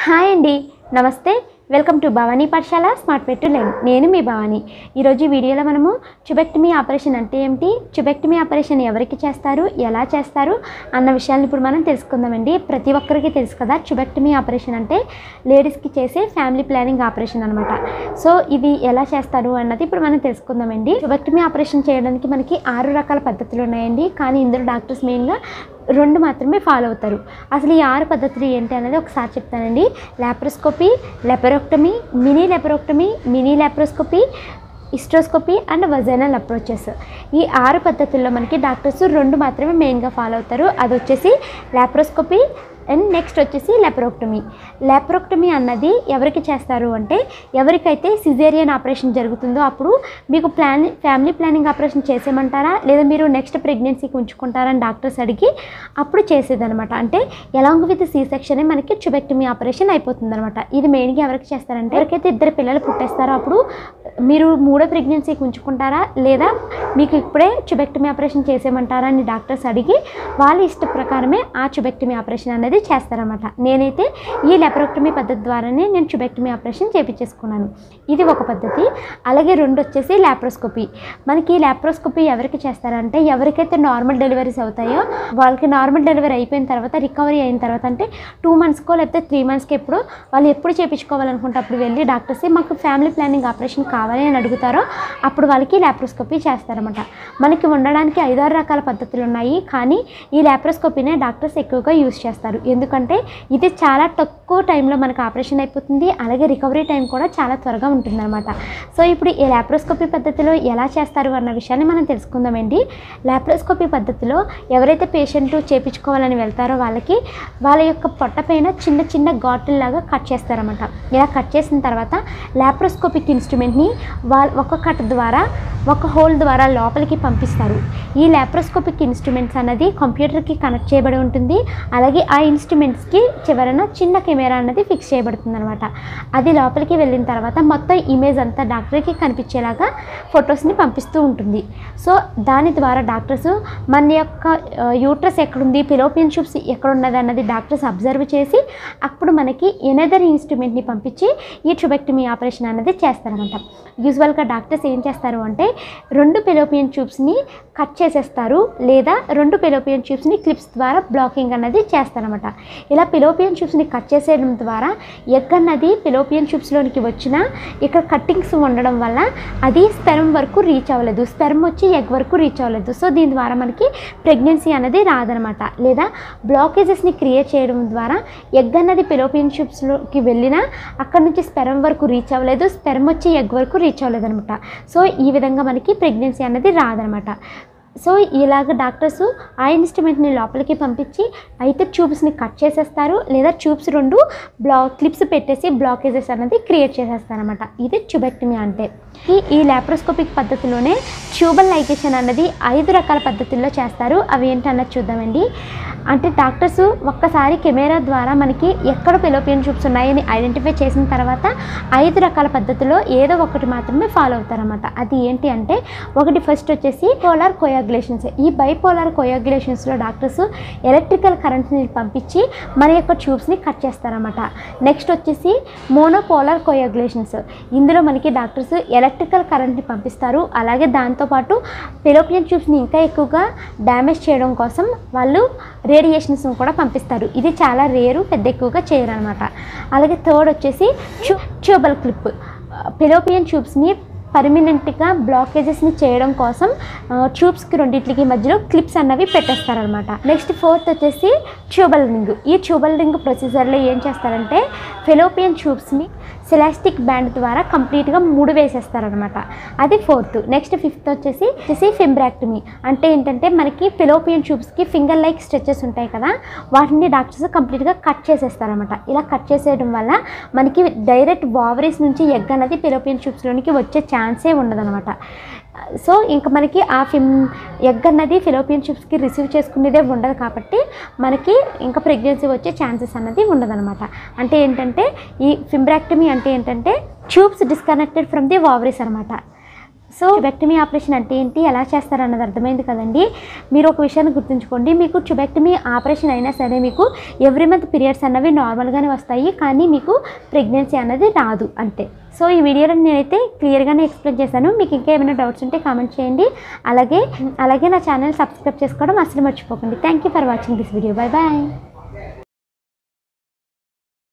hi అండి నమస్తే welcome to Bhavani పాఠశాల స్మార్ట్ పెట్టు లైన్ నేను మీ భవానీ ఈరోజు ఈ వీడియోలో మనము చుబెక్టమీ ఆపరేషన్ అంటే ఏమిటి చుబెక్టమీ ఆపరేషన్ ఎవరికి చేస్తారు ఎలా చేస్తారు అన్న విషయాన్ని ఇప్పుడు మనం తెలుసుకుందామండి ప్రతి ఒక్కరికి తెలుసు కదా చుబెక్టమీ ఆపరేషన్ అంటే లేడీస్కి చేసే ఫ్యామిలీ ప్లానింగ్ ఆపరేషన్ అనమాట సో ఇది ఎలా చేస్తారు అన్నది ఇప్పుడు మనం తెలుసుకుందామండి చుబెక్టమీ ఆపరేషన్ చేయడానికి మనకి ఆరు రకాల పద్ధతులు ఉన్నాయండి కానీ ఇందులో డాక్టర్స్ మెయిన్గా రెండు మాత్రమే ఫాలో అవుతారు అసలు ఈ ఆరు పద్ధతులు ఏంటి అనేది ఒకసారి చెప్తానండి laparoscopy laparotomy mini laparotomy mini laparoscopy hysteroscopy and vaginal approaches ఈ ఆరు పద్ధతుల్లో మనకి డాక్టర్స్ రెండు మాత్రమే మెయిన్గా ఫాలో అవుతారు అది వచ్చేసి లాప్రోస్కోపీ అండ్ నెక్స్ట్ వచ్చేసి లెపరోక్టమీ లెపరోక్టమీ అన్నది ఎవరికి చేస్తారు అంటే ఎవరికైతే సిజేరియన్ ఆపరేషన్ జరుగుతుందో అప్పుడు మీకు ప్లాన్ ఫ్యామిలీ ప్లానింగ్ ఆపరేషన్ చేసేయమంటారా లేదా మీరు నెక్స్ట్ ప్రెగ్నెన్సీకి ఉంచుకుంటారని డాక్టర్స్ అడిగి అప్పుడు చేసేదనమాట అంటే ఎలాంగ్ విత్ సీ సెక్షన్ మనకి చుబెక్టమీ ఆపరేషన్ అయిపోతుంది అనమాట ఇది మెయిన్గా ఎవరికి చేస్తారంటే ఎవరికైతే ఇద్దరు పిల్లలు పుట్టేస్తారో అప్పుడు మీరు మూడో ప్రెగ్నెన్సీకి ఉంచుకుంటారా లేదా మీకు ఇప్పుడే చుబెక్టమీ ఆపరేషన్ చేసేయమంటారా అని డాక్టర్స్ అడిగి వాళ్ళ ఇష్ట ప్రకారమే ఆ చుబెక్టమీ ఆపరేషన్ అనేది చేస్తారన్నమాట నేనైతే ఈ లెపరోక్టమీ పద్ధతి ద్వారానే నేను చుబెక్టమీ ఆపరేషన్ చేపించేసుకున్నాను ఇది ఒక పద్ధతి అలాగే రెండు వచ్చేసి లాప్రోస్కోపీ మనకి లాప్రోస్కోపీ ఎవరికి చేస్తారంటే ఎవరికైతే నార్మల్ డెలివరీస్ అవుతాయో వాళ్ళకి నార్మల్ డెలివరీ అయిపోయిన తర్వాత రికవరీ అయిన తర్వాత అంటే టూ మంత్స్కో లేకపోతే త్రీ మంత్స్కి ఎప్పుడు వాళ్ళు ఎప్పుడు చేయించుకోవాలనుకుంటే అప్పుడు వెళ్ళి డాక్టర్స్ మాకు ఫ్యామిలీ ప్లానింగ్ ఆపరేషన్ కావాలి అని అడుగుతారో అప్పుడు వాళ్ళకి లాప్రోస్కోపీ చేస్తారన్నమాట మనకి ఉండడానికి ఐదారు రకాల పద్ధతులు ఉన్నాయి కానీ ఈ లాప్రోస్కోపీనే డాక్టర్స్ ఎక్కువగా యూస్ చేస్తారు ఎందుకంటే ఇది చాలా తక్కువ టైంలో మనకు ఆపరేషన్ అయిపోతుంది అలాగే రికవరీ టైం కూడా చాలా త్వరగా ఉంటుందన్నమాట సో ఇప్పుడు ఈ లాప్రోస్కోపీ పద్ధతిలో ఎలా చేస్తారు అన్న విషయాన్ని మనం తెలుసుకుందామండి లాప్రోస్కోపీ పద్ధతిలో ఎవరైతే పేషెంట్ చేపించుకోవాలని వెళ్తారో వాళ్ళకి వాళ్ళ యొక్క పొట్ట పైన చిన్న చిన్న ఘాటుల్లాగా కట్ చేస్తారన్నమాట ఇలా కట్ చేసిన తర్వాత లాప్రోస్కోపిక్ ఇన్స్ట్రుమెంట్ని వాళ్ళ ఒక కట్ ద్వారా ఒక హోల్ ద్వారా లోపలికి పంపిస్తారు ఈ లాప్రోస్కోపిక్ ఇన్స్ట్రుమెంట్స్ అన్నది కంప్యూటర్కి కనెక్ట్ చేయబడి ఉంటుంది అలాగే ఆ ఇన్స్ట్రుమెంట్స్కి చివరన చిన్న కెమెరా అన్నది ఫిక్స్ చేయబడుతుంది అనమాట అది లోపలికి వెళ్ళిన తర్వాత మొత్తం ఇమేజ్ అంతా డాక్టర్కి కనిపించేలాగా ఫొటోస్ని పంపిస్తూ ఉంటుంది సో దాని ద్వారా డాక్టర్స్ మన యొక్క యూట్రస్ ఎక్కడుంది పిలోపియన్ ట్యూబ్స్ ఎక్కడ ఉన్నది అన్నది డాక్టర్స్ అబ్జర్వ్ చేసి అప్పుడు మనకి ఎనదర్ ఇన్స్ట్రుమెంట్ని పంపించి ఈ ట్యూబెక్టమీ ఆపరేషన్ అనేది చేస్తారనమాట యూజువల్గా డాక్టర్స్ ఏం చేస్తారు అంటే రెండు పిలోపియన్ ట్యూబ్స్ని కట్ చేసేస్తారు లేదా రెండు పిలోపియన్ ట్యూబ్స్ని క్లిప్స్ ద్వారా బ్లాకింగ్ అన్నది చేస్తారనమాట ఇలా పిలోపియన్ ట్యూబ్స్ని కట్ చేసేయడం ద్వారా ఎగ్ అన్నది పిలోపియన్ ట్యూబ్స్లోనికి వచ్చినా ఇక్కడ కట్టింగ్స్ ఉండడం వల్ల అది స్పెర్మ్ వరకు రీచ్ అవ్వలేదు స్పెర్మ్ వచ్చి ఎగ్ వరకు రీచ్ అవ్వలేదు సో దీని ద్వారా మనకి ప్రెగ్నెన్సీ అనేది రాదనమాట లేదా బ్లాకేజెస్ని క్రియేట్ చేయడం ద్వారా ఎగ్ అన్నది పిలోపియన్ ట్యూబ్స్లోకి వెళ్ళినా అక్కడ నుంచి స్పెర్మ్ వరకు రీచ్ అవ్వలేదు స్పెర్మ్ వచ్చి ఎగ్ వరకు రీచ్ అవ్వలేదు అనమాట సో ఈ విధంగా మనకి ప్రెగ్నెన్సీ అనేది రాదనమాట సో ఇలాగ డాక్టర్స్ ఆ ఇన్స్ట్రుమెంట్ని లోపలికి పంపించి అయితే ట్యూబ్స్ని కట్ చేసేస్తారు లేదా ట్యూబ్స్ రెండు బ్లా క్లిప్స్ పెట్టేసి బ్లాకేజెస్ అనేది క్రియేట్ చేసేస్తారనమాట ఇది ట్యూబెక్టమీ అంటే ఈ ఈ లాప్రోస్కోపిక్ పద్ధతిలోనే ట్యూబల్ లైగేషన్ అన్నది ఐదు రకాల పద్ధతుల్లో చేస్తారు అవి ఏంటన్నది చూద్దామండి అంటే డాక్టర్స్ ఒక్కసారి కెమెరా ద్వారా మనకి ఎక్కడ పిలోపియన్ ట్యూబ్స్ ఉన్నాయని ఐడెంటిఫై చేసిన తర్వాత ఐదు రకాల పద్ధతిలో ఏదో ఒకటి మాత్రమే ఫాలో అవుతారన్నమాట అది ఏంటి అంటే ఒకటి ఫస్ట్ వచ్చేసి పోలార్ కోయాగ్యులేషన్స్ ఈ బైపోలార్ కోయాగ్యులేషన్స్లో డాక్టర్స్ ఎలక్ట్రికల్ కరెంట్ని పంపించి మన యొక్క ట్యూబ్స్ని కట్ చేస్తారన్నమాట నెక్స్ట్ వచ్చేసి మోనోపోలార్ కోయాగ్యులేషన్స్ ఇందులో మనకి డాక్టర్స్ ఎలక్ట్రికల్ కరెంట్ని పంపిస్తారు అలాగే దాంతోపాటు పిలోపియన్ ట్యూబ్స్ని ఇంకా ఎక్కువగా డ్యామేజ్ చేయడం కోసం వాళ్ళు రేడియేషన్స్ కూడా పంపిస్తారు ఇది చాలా రేరు పెద్ద ఎక్కువగా చేయరు అనమాట అలాగే థర్డ్ వచ్చేసి ట్యూ ట్యూబల్ క్లిప్ పిలోపియన్ ట్యూబ్స్ని పర్మనెంట్గా బ్లాకేజెస్ని చేయడం కోసం ట్యూబ్స్కి రెండింటికి మధ్యలో క్లిప్స్ అన్నవి పెట్టేస్తారనమాట నెక్స్ట్ ఫోర్త్ వచ్చేసి ట్యూబల్ రింగ్ ఈ ట్యూబల్ రింగ్ ప్రొసీజర్లో ఏం చేస్తారంటే ఫెలోపియన్ ట్యూబ్స్ని సెలాస్టిక్ బ్యాండ్ ద్వారా కంప్లీట్గా ముడి వేసేస్తారనమాట అది ఫోర్త్ నెక్స్ట్ ఫిఫ్త్ వచ్చేసి వచ్చేసి ఫింబ్రాక్టమీ అంటే ఏంటంటే మనకి ఫిలోపియన్ ట్యూబ్స్కి ఫింగర్ లైక్ స్ట్రెచెస్ ఉంటాయి కదా వాటిని డాక్టర్స్ కంప్లీట్గా కట్ చేసేస్తారనమాట ఇలా కట్ చేసేయడం వల్ల మనకి డైరెక్ట్ వావరీస్ నుంచి ఎగ్ అనేది ఫిలోపియన్ ట్యూబ్స్లోనికి వచ్చే ఛాన్సే ఉండదన్నమాట సో ఇంకా మనకి ఆ ఫిమ్ ఎగ్ అన్నది ఫిలోపియన్ ట్యూబ్స్కి రిసీవ్ చేసుకునేదే ఉండదు కాబట్టి మనకి ఇంకా ప్రెగ్నెన్సీ వచ్చే ఛాన్సెస్ అన్నది ఉండదన్నమాట అంటే ఏంటంటే ఈ ఫింబ్రాక్టమీ అంటే ఏంటంటే tubes disconnected from the ovaries అనమాట సో ట్యుబెక్టమీ ఆపరేషన్ అంటే ఏంటి ఎలా చేస్తారు అన్నది అర్థమైంది కదండి మీరు ఒక విషయాన్ని గుర్తుంచుకోండి మీకు ట్యుబెక్టమీ ఆపరేషన్ అయినా సరే మీకు ఎవ్రీ మంత్ పీరియడ్స్ అన్నవి నార్మల్గానే వస్తాయి కానీ మీకు ప్రెగ్నెన్సీ అన్నది రాదు అంతే సో ఈ వీడియోలో నేనైతే క్లియర్గానే ఎక్స్ప్లెయిన్ చేశాను మీకు ఇంకా ఏమైనా డౌట్స్ ఉంటే కామెంట్ చేయండి అలాగే అలాగే నా ఛానల్ సబ్స్క్రైబ్ చేసుకోవడం అసలు మర్చిపోకండి thank you for watching this video bye bye